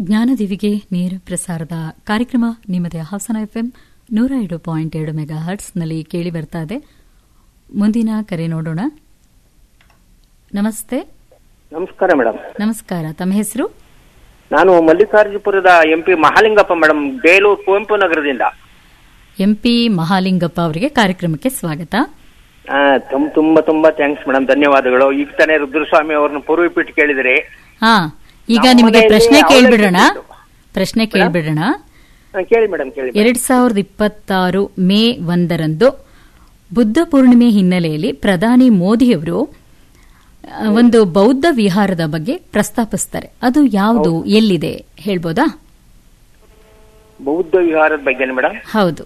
ಜ್ಞಾನದಿವಿಗೆ ನೇರ ಪ್ರಸಾರದ ಕಾರ್ಯಕ್ರಮ ನಿಮ್ಮದೇ ಹಾಸನ ಎಫ್ಎಂ ನೂರ ಎರಡು ಪಾಯಿಂಟ್ ಎರಡು ಮೆಗಾ ಹರ್ಟ್ಸ್ನಲ್ಲಿ ಕೇಳಿ ಬರ್ತಾ ಇದೆ ಮುಂದಿನ ಕರೆ ನೋಡೋಣ ನಮಸ್ತೆ ನಮಸ್ಕಾರ ಮೇಡಮ್ ನಮಸ್ಕಾರ ತಮ್ಮ ಹೆಸರು ನಾನು ಮಲ್ಲಿಕಾರ್ಜುಪುರದ ಎಂಪಿ ಮಹಾಲಿಂಗಪ್ಪ ಮೇಡಮ್ ಬೇಲೂರು ಕುವೆಂಪು ನಗರದಿಂದ ಎಂಪಿ ಮಹಾಲಿಂಗಪ್ಪ ಅವರಿಗೆ ಕಾರ್ಯಕ್ರಮಕ್ಕೆ ಸ್ವಾಗತ ಆ, ತುಂ- ತುಂಬಾ ತುಂಬಾ ಥ್ಯಾಂಕ್ಸ್ ಮೇಡಮ್ ಧನ್ಯವಾದಗಳು ಈಗ ತಾನೇ ರುದ್ರಸ್ವಾಮಿ ಅವ್ರನ್ನ ಪೂರ್ವಿಪಿಟ್ಟು ಕೇಳಿದ್ರಿ ಹಾ ಈಗ ನಮ್ಮ ನಿಮಗೆ ಮನೆಯಲ್ಲಿ ಪ್ರಶ್ನೆ ಅವಲಕ್ಕಿ ಕೇಳ್ಬಿಡೋಣ ಇತ್ತು. ಪ್ರಶ್ನೆ ಕೇಳ್ಬಿಡೋಣ ಆ, ಕೇಳಿ ಮೇಡಮ್ ಕೇಳಿ ಎರಡ್ ಸಾವಿರದ ಇಪ್ಪತ್ತಾರು ಮೇ ಒಂದರಂದು ಬುದ್ಧ ಪೂರ್ಣಿಮೆ ಹಿನ್ನೆಲೆಯಲ್ಲಿ ಪ್ರಧಾನಿ ಮೋದಿಯವರು ಆ, ಒಂದು ಬೌದ್ಧ ವಿಹಾರದ ಬಗ್ಗೆ ಪ್ರಸ್ತಾಪಿಸ್ತಾರೆ ಅದು ಯಾವುದು ಎಲ್ಲಿದೆ ಹೇಳ್ಬೋದಾ ಬೌದ್ಧ ವಿಹಾರದ ಬಗ್ಗೆ ಮೇಡಮ್ ಹೌದು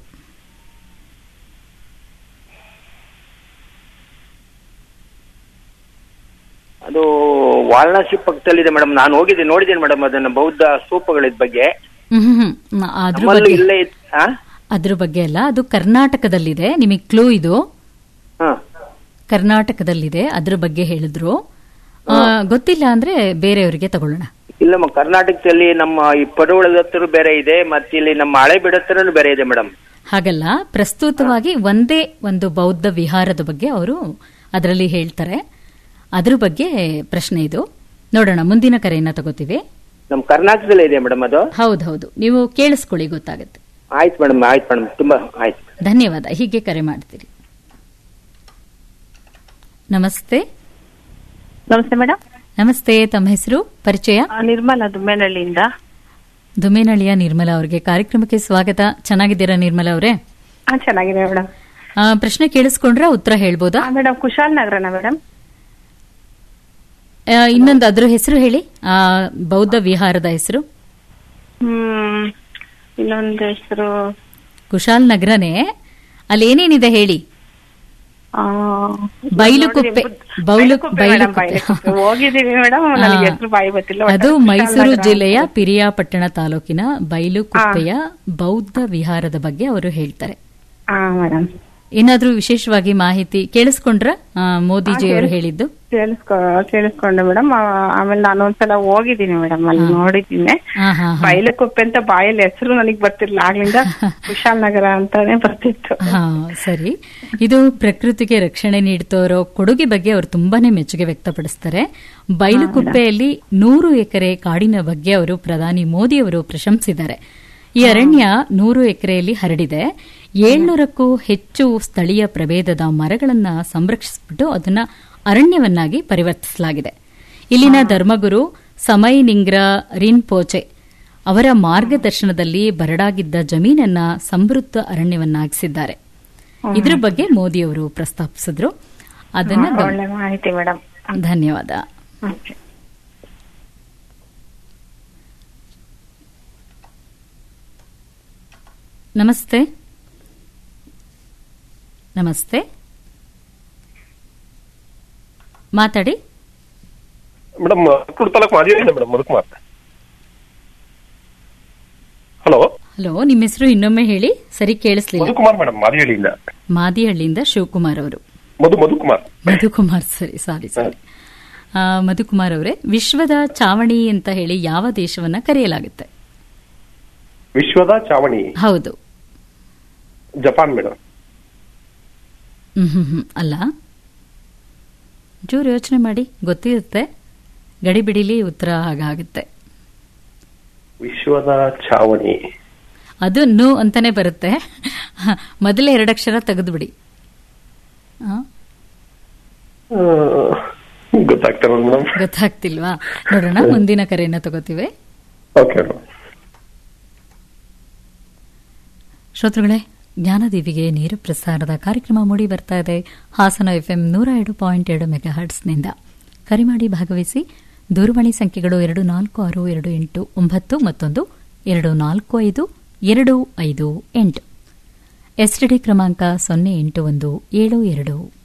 ಅದು ವಾರಣಾಸಿ ಪಕ್ಕದಲ್ಲಿದೆ ಮೇಡಮ್ ನಾನು ಹೋಗಿದ್ದೀನಿ ನೋಡಿದ್ದೀನಿ ಮೇಡಮ್ ಅದನ್ನ ಬೌದ್ಧ ಸ್ತೂಪಗಳಿದ ಬಗ್ಗೆ ಹ್ಮ್ ಹ್ಮ್, ಹ್ಮ್. ಅದ್ರ ನಮ್ಮಲ್ಲೂ ಬಗ್ಗೆ ಇಲ್ಲೇ ಇತ್- ಆ? ಅದ್ರ ಬಗ್ಗೆ ಅಲ್ಲ ಅದು ಕರ್ನಾಟಕದಲ್ಲಿದೆ ನಿಮಗೆ ಕ್ಲೂ ಇದು ಹಾ. ಕರ್ನಾಟಕದಲ್ಲಿದೆ ಅದ್ರ ಬಗ್ಗೆ ಹೇಳಿದ್ರು ಆ, ಗೊತ್ತಿಲ್ಲ ಅಂದ್ರೆ ಬೇರೆಯವರಿಗೆ ತಗೊಳ್ಳೋಣ ಇಲ್ಲಮ್ಮ ಕರ್ನಾಟಕದಲ್ಲಿ ನಮ್ಮ ಈ ಪಡುವಳದ ಹತ್ರ ಬೇರೆ ಇದೆ ಮತ್ತೆ ಇಲ್ಲಿ ನಮ್ಮ ಹಳೆ ಹತ್ರನೂ ಬೇರೆ ಇದೆ ಮೇಡಮ್ ಹಾಗಲ್ಲ ಪ್ರಸ್ತುತವಾಗಿ ಒಂದೇ ಒಂದು ಬೌದ್ಧ ವಿಹಾರದ ಬಗ್ಗೆ ಅವರು ಅದರಲ್ಲಿ ಹೇಳ್ತಾರೆ ಅದ್ರ ಬಗ್ಗೆ ಪ್ರಶ್ನೆ ಇದು ನೋಡೋಣ ಮುಂದಿನ ಕರೆಯನ್ನ ತಗೋತೀವಿ ನಮ್ ಕರ್ನಾಟಕದಲ್ಲೇ ಇದೆ ಮೇಡಮ್ ಅದು ಹೌದೌದು ನೀವು ಕೇಳಿಸ್ಕೊಳ್ಳಿ ಗೊತ್ತಾಗುತ್ತೆ ಆಯ್ತು ಮೇಡಮ್ ಆಯ್ತು ಮೇಡಮ್ ತುಂಬಾ ಆಯ್ತು ಧನ್ಯವಾದ ಹೀಗೆ ಕರೆ ಮಾಡ್ತೀರಿ ನಮಸ್ತೆ ನಮಸ್ತೆ ಮೇಡಮ್ ನಮಸ್ತೆ ತಮ್ಮ ಹೆಸರು ಪರಿಚಯ ನಿರ್ಮಲಾ ದುಮ್ಮೇನಹಳ್ಳಿಯಿಂದ ದುಮೇನಳಿಯ ನಿರ್ಮಲಾ ಅವರಿಗೆ ಕಾರ್ಯಕ್ರಮಕ್ಕೆ ಸ್ವಾಗತ ಚೆನ್ನಾಗಿದ್ದೀರಾ ನಿರ್ಮಲಾ ಅವರೇ ಹಾ ಚೆನ್ನಾಗಿದೆ ಮೇಡಮ್ ಆ, ಪ್ರಶ್ನೆ ಕೇಳಿಸ್ಕೊಂಡ್ರೆ ಉತ್ತರ ಹೇಳ್ಬೋದಾ ಮೇಡಮ್ ಕುಶಾಲ್ ನಗರನ ಮೇಡಮ್ ಆ, ಇನ್ನೊಂದು ಅದ್ರ ಹೆಸರು ಹೇಳಿ ಆ, ಬೌದ್ಧ ವಿಹಾರದ ಹೆಸರು ಹ್ಮ್ ಇನ್ನೊಂದು ಹೆಸರು ಕುಶಾಲ್ ನಗರನೇ ಅಲ್ಲಿ ಏನೇನಿದೆ ಹೇಳಿ ಬೈಲುಕುಪ್ಪೆ. ಬೌಲು- ಬೈಲುಕುಪ್ಪೆ. ಹೋಗಿದೀವಿ ಮೇಡಮ್ ನನಗೆ ಹೆಸರು ಬಾಯಿ ಗೊತ್ತಿಲ್ಲ ಅದು ಒಟ್ನಲ್ಲಿ ಕುಶಾಲ್ ಮೈಸೂರು ನಗರ ಜಿಲ್ಲೆಯ ಪಿರಿಯಾಪಟ್ಟಣ ತಾಲೂಕಿನ ಬೈಲುಕುಪ್ಪೆಯ ಬೌದ್ಧ ವಿಹಾರದ ಬಗ್ಗೆ ಅವರು ಹೇಳ್ತಾರೆ ಹಾ ಮೇಡಮ್ ಏನಾದ್ರೂ ವಿಶೇಷವಾಗಿ ಮಾಹಿತಿ ಕೇಳಿಸ್ಕೊಂಡ್ರ ಮೋದಿಜಿ ಅವರು ಹೇಳಿದ್ದು ಕೇಳಿಸ್ಕೊ ಕೇಳಿಸ್ಕೊಂಡೆ ಮೇಡಮ್ ಆಮೇಲೆ ನಾನು ಒಂದ್ಸಲ ಹೋಗಿದ್ದೀನಿ ಮೇಡಮ್ ಅಲ್ಲಿ ನೋಡಿದ್ದೀನಿ ಹಾ ಹಾ ಹಾ ಬೈಲುಕುಪ್ಪೆ ಅಂತ ಬಾಯಲ್ಲಿ ಹೆಸರು ನನಗೆ ಬರ್ತಿರ್ಲಿಲ್ಲ ಆಗ್ಲಿಂದ ಕುಶಾಲ್ ನಗರ ಅಂತಾನೆ ಬರ್ತಿತ್ತು ಹಾ ಸರಿ ಇದು ಪ್ರಕೃತಿಗೆ ರಕ್ಷಣೆ ನೀಡ್ತೋರೋ ಕೊಡುಗೆ ಬಗ್ಗೆ ಅವರು ತುಂಬಾನೇ ಮೆಚ್ಚುಗೆ ವ್ಯಕ್ತಪಡಿಸ್ತಾರೆ ಬೈಲುಕುಪ್ಪೆಯಲ್ಲಿ ನೂರು ಎಕರೆ ಕಾಡಿನ ಬಗ್ಗೆ ಅವರು ಪ್ರಧಾನಿ ಮೋದಿ ಅವರು ಪ್ರಶಂಸಿದ್ದಾರೆ ಈ ಅರಣ್ಯ ನೂರು ಎಕರೆಯಲ್ಲಿ ಹರಡಿದೆ ಏಳ್ನೂರಕ್ಕೂ ಹೆಚ್ಚು ಸ್ಥಳೀಯ ಪ್ರಭೇದದ ಮರಗಳನ್ನ ಸಂರಕ್ಷಿಸಿಬಿಟ್ಟು ಅದನ್ನ ಅರಣ್ಯವನ್ನಾಗಿ ಪರಿವರ್ತಿಸಲಾಗಿದೆ ಇಲ್ಲಿನ ಧರ್ಮಗುರು ಸಮೈ ನಿಂಗ್ರ ರಿನ್ ಪೋಚೆ ಅವರ ಮಾರ್ಗದರ್ಶನದಲ್ಲಿ ಬರಡಾಗಿದ್ದ ಜಮೀನನ್ನ ಸಮೃದ್ಧ ಅರಣ್ಯವನ್ನಾಗಿಸಿದ್ದಾರೆ ಇದ್ರ ಬಗ್ಗೆ ಮೋದಿ ಅವರು ಪ್ರಸ್ತಾಪಿಸಿದ್ರು ಅದನ್ನ ಗಮ- ಒಳ್ಳೆ ಮಾಹಿತಿ ಮೇಡಮ್ ಧನ್ಯವಾದ ನಮಸ್ತೆ ನಮಸ್ತೆ ಮಾತಾಡಿ ಮೇಡಮ್ ಮಕ್ಕಳು ತಾಲೂಕು ಮಾದಿಯಿಂದ ಮೇಡಮ್ ಮಧುಕುಮಾರ್ ಹಲೋ ಹಲೋ ನಿಮ್ಮ ಹೆಸರು ಇನ್ನೊಮ್ಮೆ ಹೇಳಿ ಸರಿ ಕೇಳಿಸ್ಲಿಲ್ಲ ಮಧುಕುಮಾರ್ ಮೇಡಮ್ ಮಾದಿಹಳ್ಳಿಯಿಂದ ಮಾದಿಹಳ್ಳಿಯಿಂದ ಶಿವಕುಮಾರ್ ಅವರು ಮಧು ಮಧುಕುಮಾರ್ ಮಧುಕುಮಾರ್ ಸರಿ ಸಾರಿ ಸಾರಿ ಆ, ಮಧುಕುಮಾರ್ ಅವರೇ ವಿಶ್ವದ ಚಾವಣಿ ಅಂತ ಹೇಳಿ ಯಾವ ದೇಶವನ್ನ ಕರೆಯಲಾಗುತ್ತೆ ವಿಶ್ವದ ಚಾವಣಿ ಹೌದು ಜಪಾನ್ ಮೇಡಮ್ ಹ್ಮ್ ಹ್ಮ್ ಹ್ಮ್ ಅಲ್ಲ ಚೂರು ಯೋಚನೆ ಮಾಡಿ ಗೊತ್ತಿರುತ್ತೆ ಗಡಿ ಬಿಡಿಲಿ ಉತ್ತರ ಹಾಗಾಗುತ್ತೆ ವಿಶ್ವದ ಚಾವಣಿ ಅದು ನು ಅಂತಾನೆ ಬರುತ್ತೆ ಮೊದಲೇ ಎರಡಕ್ಷರ ತೆಗೆದುಬಿಡಿ ಆ, ಆ, ಗೊತ್ತಾಗ್ತಿರೋದು ಮೇಡಮ್ ಗೊತ್ತಾಗ್ತಿಲ್ವಾ ನೋಡೋಣ ಮುಂದಿನ ಕರೆಯನ್ನ ತಗೋತೀವಿ ಓಕೆ ಮೇಡಮ್ ಶ್ರೋತೃಗಳೇ ಜ್ಞಾನದೇವಿಗೆ ನೇರ ಪ್ರಸಾರದ ಕಾರ್ಯಕ್ರಮ ಮೂಡಿ ಬರ್ತಾ ಇದೆ ಹಾಸನ ಎಫ್ಎಂ ನೂರ ಎರಡು ಪಾಯಿಂಟ್ ಎರಡು ಮೆಗಾ ಹರ್ಟ್ಸ್ನಿಂದ ಕರೆ ಮಾಡಿ ಭಾಗವಹಿಸಿ ದೂರವಾಣಿ ಸಂಖ್ಯೆಗಳು ಎರಡು ನಾಲ್ಕು ಆರು ಎರಡು ಎಂಟು ಒಂಬತ್ತು ಮತ್ತೊಂದು ಎರಡು ನಾಲ್ಕು ಐದು ಎರಡು ಐದು ಎಂಟು ಎಸ್ಟಿಡಿ ಕ್ರಮಾಂಕ ಸೊನ್ನೆ ಎಂಟು ಒಂದು ಏಳು ಎರಡು